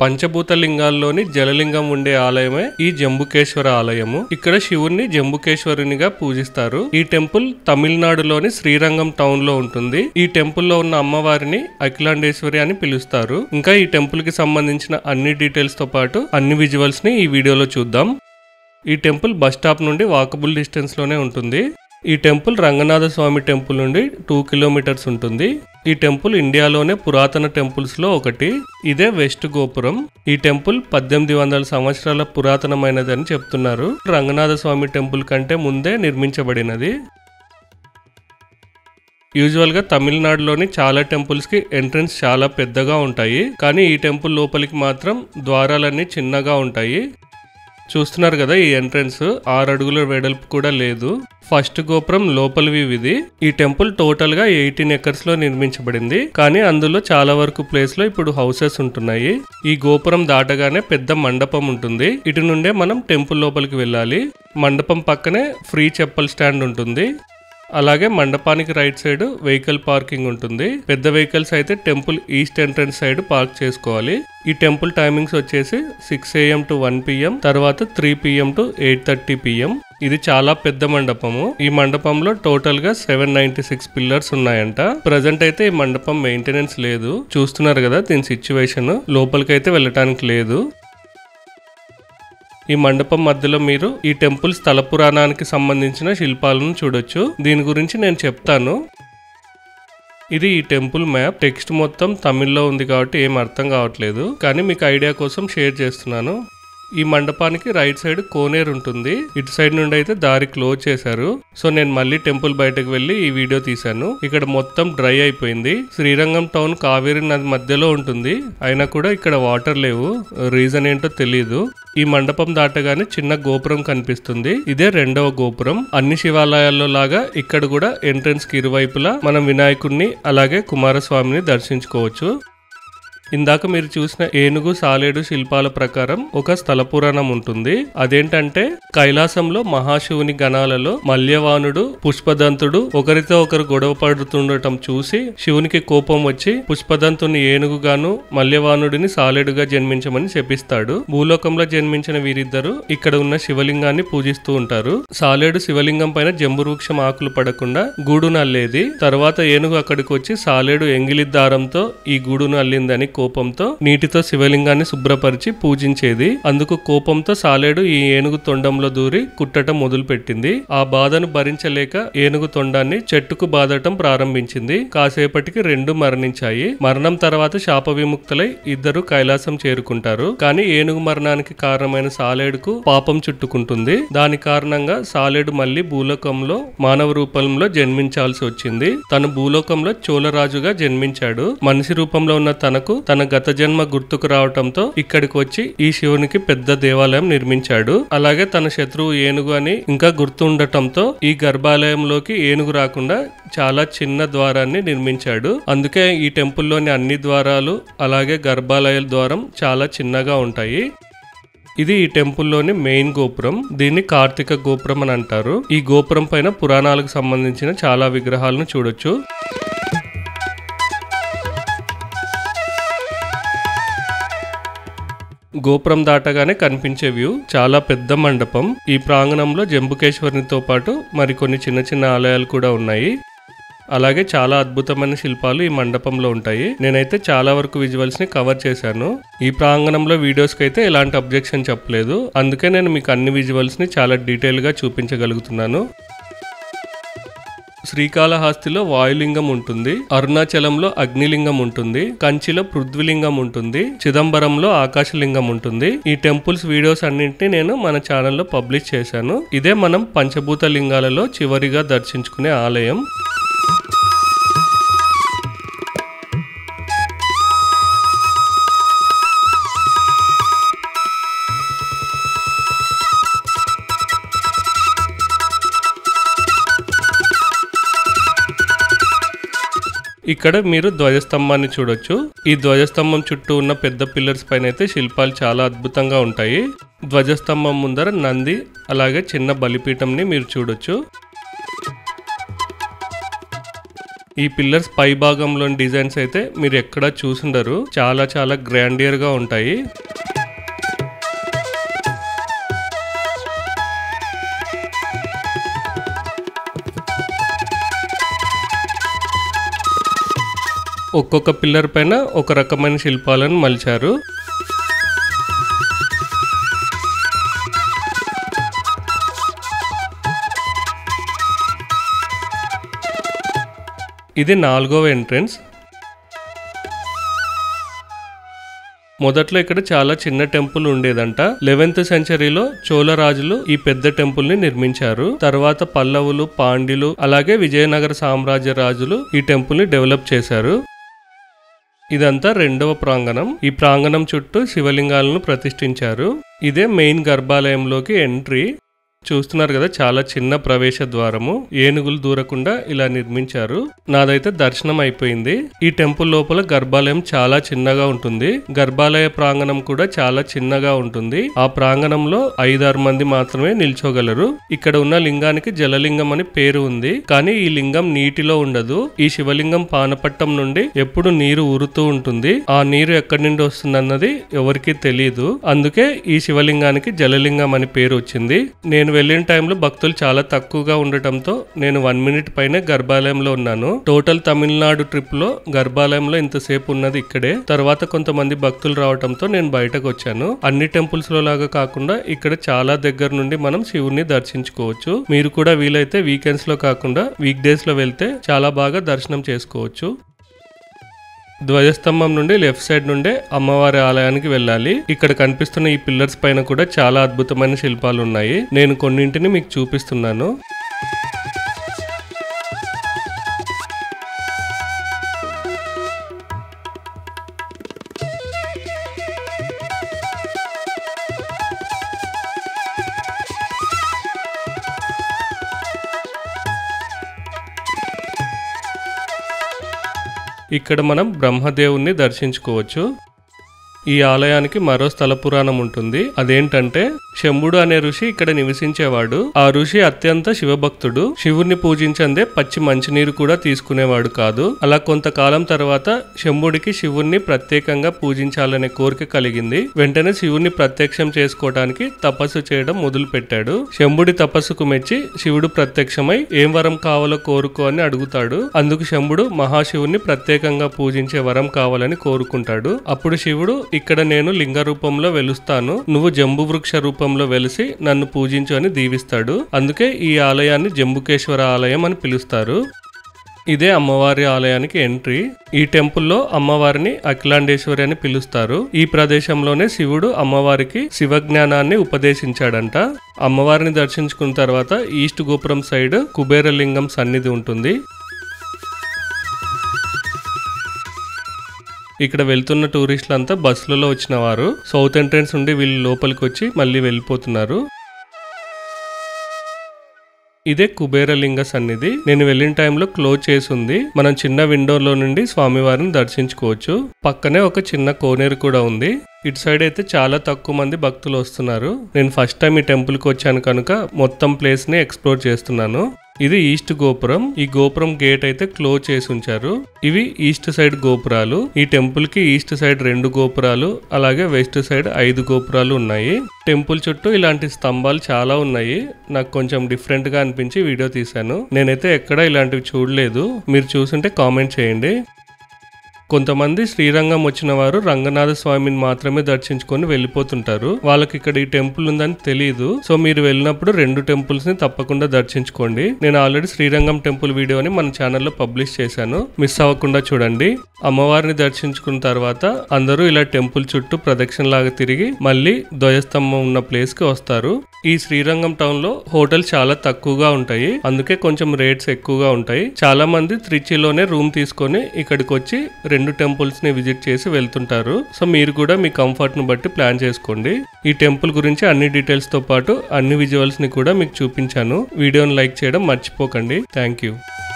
పంచభూత లింగాల్లోని జలలింగం ఉండే ఆలయమే ఈ జంబుకేశ్వర ఆలయము ఇక్కడ శివుణ్ణి జంబుకేశ్వరునిగా పూజిస్తారు ఈ టెంపుల్ తమిళనాడులోని శ్రీరంగం టౌన్ లో ఉంటుంది ఈ టెంపుల్ లో ఉన్న అమ్మవారిని అఖిలాండేశ్వరి అని పిలుస్తారు ఇంకా ఈ టెంపుల్ కి సంబంధించిన అన్ని డీటెయిల్స్ తో పాటు అన్ని విజువల్స్ ని ఈ వీడియోలో చూద్దాం ఈ టెంపుల్ బస్ స్టాప్ నుండి వాకబుల్ డిస్టెన్స్ లోనే ఉంటుంది ఈ టెంపుల్ రంగనాథ స్వామి టెంపుల్ నుండి టూ కిలోమీటర్స్ ఉంటుంది ఈ టెంపుల్ ఇండియాలోనే పురాతన టెంపుల్స్ లో ఒకటి ఇదే వెస్ట్ గోపురం ఈ టెంపుల్ పద్దెనిమిది వందల సంవత్సరాల పురాతనమైనదని చెప్తున్నారు రంగనాథ స్వామి టెంపుల్ కంటే ముందే నిర్మించబడినది యూజువల్ గా తమిళనాడులోని చాలా టెంపుల్స్ కి ఎంట్రన్స్ చాలా పెద్దగా ఉంటాయి కానీ ఈ టెంపుల్ లోపలికి మాత్రం ద్వారాలన్నీ చిన్నగా ఉంటాయి చూస్తున్నారు కదా ఈ ఎంట్రన్స్ ఆరు అడుగుల వెడల్పు కూడా లేదు ఫస్ట్ గోపురం లోపలి వ్యూ ఇది ఈ టెంపుల్ టోటల్ గా ఎయిటీన్ ఎకర్స్ లో నిర్మించబడింది కానీ అందులో చాలా వరకు ప్లేస్ లో ఇప్పుడు హౌసెస్ ఉంటున్నాయి ఈ గోపురం దాటగానే పెద్ద మండపం ఉంటుంది ఇటు నుండే మనం టెంపుల్ లోపలికి వెళ్ళాలి మండపం పక్కనే ఫ్రీ చెప్పల్ స్టాండ్ ఉంటుంది అలాగే మండపానికి రైట్ సైడ్ వెహికల్ పార్కింగ్ ఉంటుంది పెద్ద వెహికల్స్ అయితే temple east entrance side park చేసుకోవాలి ఈ టెంపుల్ టైమింగ్స్ వచ్చేసి six AM to one PM తర్వాత three PM to eight thirty PM ఇది చాలా పెద్ద మండపము ఈ మండపంలో టోటల్ గా సెవెన్ నైన్టీ సిక్స్ పిల్లర్స్ ఉన్నాయంట ప్రజెంట్ అయితే ఈ మండపం మెయింటెనెన్స్ లేదు చూస్తున్నారు కదా దీని సిచ్యువేషన్ లోపలికైతే వెళ్ళటానికి లేదు ఈ మండపం మధ్యలో మీరు ఈ టెంపుల్ స్థల పురాణానికి సంబంధించిన శిల్పాలను చూడొచ్చు దీని గురించి నేను చెప్తాను ఇది ఈ టెంపుల్ మ్యాప్ టెక్స్ట్ మొత్తం తమిళ్లో ఉంది కాబట్టి ఏం అర్థం కావట్లేదు కానీ మీకు ఐడియా కోసం షేర్ చేస్తున్నాను ఈ మండపానికి రైట్ సైడ్ కోనేరు ఉంటుంది ఇటు సైడ్ నుండి అయితే దారి క్లోజ్ చేశారు సో నేను మళ్ళీ టెంపుల్ బయటకు వెళ్ళి ఈ వీడియో తీశాను ఇక్కడ మొత్తం డ్రై అయిపోయింది శ్రీరంగం టౌన్ కావేరి నది మధ్యలో ఉంటుంది అయినా కూడా ఇక్కడ వాటర్ లేవు రీజన్ ఏంటో తెలియదు ఈ మండపం దాటగానే చిన్న గోపురం కనిపిస్తుంది ఇదే రెండవ గోపురం అన్ని శివాలయాల్లో లాగా ఇక్కడ కూడా ఎంట్రన్స్ కి ఇరువైపులా మనం వినాయకుడిని అలాగే కుమారస్వామిని దర్శించుకోవచ్చు ఇందాక మీరు చూసిన ఏనుగు సాలేడు శిల్పాల ప్రకారం ఒక స్థల పురాణం ఉంటుంది అదేంటంటే కైలాసంలో మహాశివుని గణాలలో మల్యవానుడు పుష్పదంతుడు ఒకరితో ఒకరు గొడవ పడుతుండటం చూసి శివునికి కోపం వచ్చి పుష్పదంతుని ఏనుగుగాను మల్యవానుడిని సాలేడుగా జన్మించమని శపిస్తాడు భూలోకంలో జన్మించిన వీరిద్దరు ఇక్కడ ఉన్న శివలింగాన్ని పూజిస్తూ ఉంటారు సాలేడు శివలింగం పైన జంబు వృక్షం ఆకులు పడకుండా గూడును అల్లేది తర్వాత ఏనుగు అక్కడికి వచ్చి సాలేడు ఎంగిలి దారంతో ఈ గూడును అల్లిందని కోపంతో నీటితో శివలింగాన్ని శుభ్రపరిచి పూజించేది అందుకు కోపంతో సాలేడు ఈ ఏనుగు తొండంలో దూరి కుట్టటం మొదలుపెట్టింది ఆ బాధను భరించలేక ఏనుగు తొండాన్ని చెట్టుకు బాదటం ప్రారంభించింది కాసేపటికి రెండు మరణించాయి మరణం తర్వాత శాప విముక్తులై ఇద్దరు కైలాసం చేరుకుంటారు కానీ ఏనుగు మరణానికి కారణమైన సాలేడుకు పాపం చుట్టుకుంటుంది దాని కారణంగా సాలేడు మళ్ళీ భూలోకంలో మానవ రూపంలో జన్మించాల్సి వచ్చింది తను భూలోకంలో చోళరాజుగా జన్మించాడు మనిషి రూపంలో ఉన్న తనకు తన గత జన్మ గుర్తుకు రావటంతో ఇక్కడికి వచ్చి ఈ శివునికి పెద్ద దేవాలయం నిర్మించాడు అలాగే తన శత్రువు ఏనుగు అని ఇంకా గుర్తు ఉండటంతో ఈ గర్భాలయంలోకి ఏనుగు రాకుండా చాలా చిన్న ద్వారాన్ని నిర్మించాడు అందుకే ఈ టెంపుల్లోని అన్ని ద్వారాలు అలాగే గర్భాలయాల ద్వారం చాలా చిన్నగా ఉంటాయి ఇది ఈ టెంపుల్లోని మెయిన్ గోపురం దీన్ని కార్తీక గోపురం అని అంటారు ఈ గోపురం పైన పురాణాలకు సంబంధించిన చాలా విగ్రహాలను చూడొచ్చు గోపురం దాటగానే కనిపించే వ్యూ చాలా పెద్ద మండపం ఈ ప్రాంగణంలో జంబుకేశ్వరునితో పాటు మరికొన్ని చిన్న చిన్న ఆలయాలు కూడా ఉన్నాయి అలాగే చాలా అద్భుతమైన శిల్పాలు ఈ మండపంలో ఉంటాయి నేనైతే చాలా వరకు విజువల్స్ ని కవర్ చేశాను ఈ ప్రాంగణంలో వీడియోస్ కి అయితే ఎలాంటి అబ్జెక్షన్ చెప్పలేదు అందుకే నేను మీకు అన్ని విజువల్స్ ని చాలా డీటెయిల్ గా చూపించగలుగుతున్నాను శ్రీకాళహస్తిలో వాయులింగం ఉంటుంది అరుణాచలంలో అగ్నిలింగం ఉంటుంది కంచిలో పృథ్వీలింగం ఉంటుంది చిదంబరంలో ఆకాశలింగం ఉంటుంది ఈ టెంపుల్స్ వీడియోస్ అన్నింటినీ నేను మన ఛానల్లో పబ్లిష్ చేశాను ఇదే మనం పంచభూత లింగాలలో చివరిగా దర్శించుకునే ఆలయం ఇక్కడ మీరు ధ్వజస్తంభాన్ని చూడొచ్చు ఈ ధ్వజస్తంభం చుట్టూ ఉన్న పెద్ద పిల్లర్స్ పైన అయితే శిల్పాలు చాలా అద్భుతంగా ఉంటాయి ధ్వజస్తంభం ముందర నంది అలాగే చిన్న బలిపీఠంని మీరు చూడొచ్చు ఈ పిల్లర్స్ పై భాగంలోని డిజైన్స్ అయితే మీరు ఎక్కడా చూసుండరు చాలా చాలా గ్రాండియర్ గా ఉంటాయి ఒక్కొక్క పిల్లర్ పైన ఒక రకమైన శిల్పాలను మలిచారు ఇది నాలుగవ ఎంట్రన్స్ మొదట్లో ఇక్కడ చాలా చిన్న టెంపుల్ ఉండేదంట లెవెన్త్ సెంచరీలో చోళ రాజులు ఈ పెద్ద టెంపుల్ ని నిర్మించారు తర్వాత పల్లవులు పాండ్యులు అలాగే విజయనగర సామ్రాజ్య రాజులు ఈ టెంపుల్ ని డెవలప్ చేశారు ఇదంతా రెండవ ప్రాంగణం ఈ ప్రాంగణం చుట్టూ శివలింగాలను ప్రతిష్ఠించారు ఇదే మెయిన్ గర్భాలయంలోకి ఎంట్రీ చూస్తున్నారు కదా చాలా చిన్న ప్రవేశ ద్వారము ఏనుగులు దూరకుండా ఇలా నిర్మించారు నాదైతే దర్శనం అయిపోయింది ఈ టెంపుల్ లోపల గర్భాలయం చాలా చిన్నగా ఉంటుంది గర్భాలయ ప్రాంగణం కూడా చాలా చిన్నగా ఉంటుంది ఆ ప్రాంగణంలో ఐదారు మంది మాత్రమే నిల్చోగలరు ఇక్కడ ఉన్న లింగానికి జలలింగం అని పేరు ఉంది కానీ ఈ లింగం నీటిలో ఉండదు ఈ శివలింగం పానపట్టం నుండి ఎప్పుడు నీరు ఊరుతూ ఉంటుంది ఆ నీరు ఎక్కడి నుండి వస్తుందన్నది ఎవరికీ తెలియదు అందుకే ఈ శివలింగానికి జలలింగం అని పేరు వచ్చింది నేను వెళ్ళిన టైంలో భక్తులు చాలా తక్కువగా ఉండటంతో నేను వన్ మినిట్ పైనే గర్భాలయంలో ఉన్నాను టోటల్ తమిళనాడు ట్రిప్ లో గర్భాలయంలో ఇంతసేపు ఉన్నది ఇక్కడే తర్వాత కొంతమంది భక్తులు రావటంతో నేను బయటకు వచ్చాను అన్ని టెంపుల్స్ లో లాగా కాకుండా ఇక్కడ చాలా దగ్గర నుండి మనం శివుణ్ణి దర్శించుకోవచ్చు మీరు కూడా వీలైతే వీకెండ్స్ లో కాకుండా వీక్ డేస్ లో వెళ్తే చాలా బాగా దర్శనం చేసుకోవచ్చు ధ్వజస్తంభం నుండి లెఫ్ట్ సైడ్ నుండే అమ్మవారి ఆలయానికి వెళ్ళాలి ఇక్కడ కనిపిస్తున్న ఈ పిల్లర్స్ పైన కూడా చాలా అద్భుతమైన శిల్పాలు ఉన్నాయి నేను కొన్నింటిని మీకు చూపిస్తున్నాను ఇక్కడ మనం బ్రహ్మదేవుణ్ణి దర్శించుకోవచ్చు ఈ ఆలయానికి మరో స్థల పురాణం ఉంటుంది అదేంటంటే శంభుడు అనే ఋషి ఇక్కడ నివసించేవాడు ఆ ఋషి అత్యంత శివభక్తుడు శివుణ్ణి పూజించందే పచ్చి మంచినీరు కూడా తీసుకునేవాడు కాదు అలా కొంతకాలం తర్వాత శంభుడికి శివుణ్ణి ప్రత్యేకంగా పూజించాలనే కోరిక కలిగింది వెంటనే శివుణ్ణి ప్రత్యక్షం చేసుకోవడానికి తపస్సు చేయడం మొదలు పెట్టాడు శంభుడి తపస్సుకు మెచ్చి శివుడు ప్రత్యక్షమై ఏం వరం కావాలో కోరుకో అని అడుగుతాడు అందుకు శంభుడు మహాశివుణ్ణి ప్రత్యేకంగా పూజించే వరం కావాలని కోరుకుంటాడు అప్పుడు శివుడు ఇక్కడ నేను లింగ రూపంలో వెలుస్తాను నువ్వు జంబు వృక్ష రూపంలో వెలిసి నన్ను పూజించు అని దీవిస్తాడు అందుకే ఈ ఆలయాన్ని జంబుకేశ్వర ఆలయం అని పిలుస్తారు ఇదే అమ్మవారి ఆలయానికి ఎంట్రీ ఈ టెంపుల్లో అమ్మవారిని అఖిలాండేశ్వరి అని పిలుస్తారు ఈ ప్రదేశంలోనే శివుడు అమ్మవారికి శివజ్ఞానాన్ని ఉపదేశించాడంట అమ్మవారిని దర్శించుకున్న తర్వాత ఈస్ట్ గోపురం సైడ్ కుబేరలింగం సన్నిధి ఉంటుంది ఇక్కడ వెళ్తున్న టూరిస్టులంతా బస్సులలో వచ్చిన వారు సౌత్ ఎంట్రన్స్ నుండి వీళ్ళు లోపలికి వచ్చి మళ్ళీ వెళ్ళిపోతున్నారు ఇదే కుబేరలింగ సన్నిధి నేను వెళ్ళిన టైంలో క్లోజ్ చేసి ఉంది మనం చిన్న విండోలో నుండి స్వామివారిని దర్శించుకోవచ్చు పక్కనే ఒక చిన్న కోనేరు కూడా ఉంది ఇటు సైడ్ అయితే చాలా తక్కువ మంది భక్తులు వస్తున్నారు నేను ఫస్ట్ టైం ఈ టెంపుల్ కి వచ్చాను కనుక మొత్తం ప్లేస్ ని ఎక్స్ప్లోర్ చేస్తున్నాను ఇది ఈస్ట్ గోపురం ఈ గోపురం గేట్ అయితే క్లోజ్ చేసి ఉంచారు ఇవి ఈస్ట్ సైడ్ గోపురాలు ఈ టెంపుల్ కి ఈస్ట్ సైడ్ రెండు గోపురాలు అలాగే వెస్ట్ సైడ్ ఐదు గోపురాలు ఉన్నాయి టెంపుల్ చుట్టూ ఇలాంటి స్తంభాలు చాలా ఉన్నాయి నాకు కొంచెం డిఫరెంట్ గా అనిపించి వీడియో తీశాను నేనైతే ఎక్కడ ఇలాంటివి చూడలేదు మీరు చూసుంటే కామెంట్ చేయండి కొంతమంది శ్రీరంగం వచ్చిన వారు రంగనాథ స్వామిని మాత్రమే దర్శించుకొని వెళ్ళిపోతుంటారు వాళ్ళకి ఇక్కడ ఈ టెంపుల్ ఉందని తెలియదు సో మీరు వెళ్ళినప్పుడు రెండు టెంపుల్స్ ని తప్పకుండా దర్శించుకోండి నేను ఆల్రెడీ శ్రీరంగం టెంపుల్ వీడియోని మన ఛానల్లో పబ్లిష్ చేశాను మిస్ అవ్వకుండా చూడండి అమ్మవారిని దర్శించుకున్న తర్వాత అందరూ ఇలా టెంపుల్ చుట్టూ ప్రదక్షిణ లాగా తిరిగి మళ్ళీ ధ్వజస్తంభం ఉన్న ప్లేస్ కి వస్తారు ఈ శ్రీరంగం టౌన్ లో హోటల్స్ చాలా తక్కువగా ఉంటాయి అందుకే కొంచెం రేట్స్ ఎక్కువగా ఉంటాయి చాలా మంది త్రిచిలోనే రూమ్ తీసుకొని ఇక్కడికి వచ్చి రెండు టెంపుల్స్ ని విజిట్ చేసి వెళ్తుంటారు సో మీరు కూడా మీ కంఫర్ట్ ను బట్టి ప్లాన్ చేసుకోండి ఈ టెంపుల్ గురించి అన్ని డీటెయిల్స్ తో పాటు అన్ని విజువల్స్ ని కూడా మీకు చూపించాను వీడియోని లైక్ చేయడం మర్చిపోకండి థ్యాంక్ యూ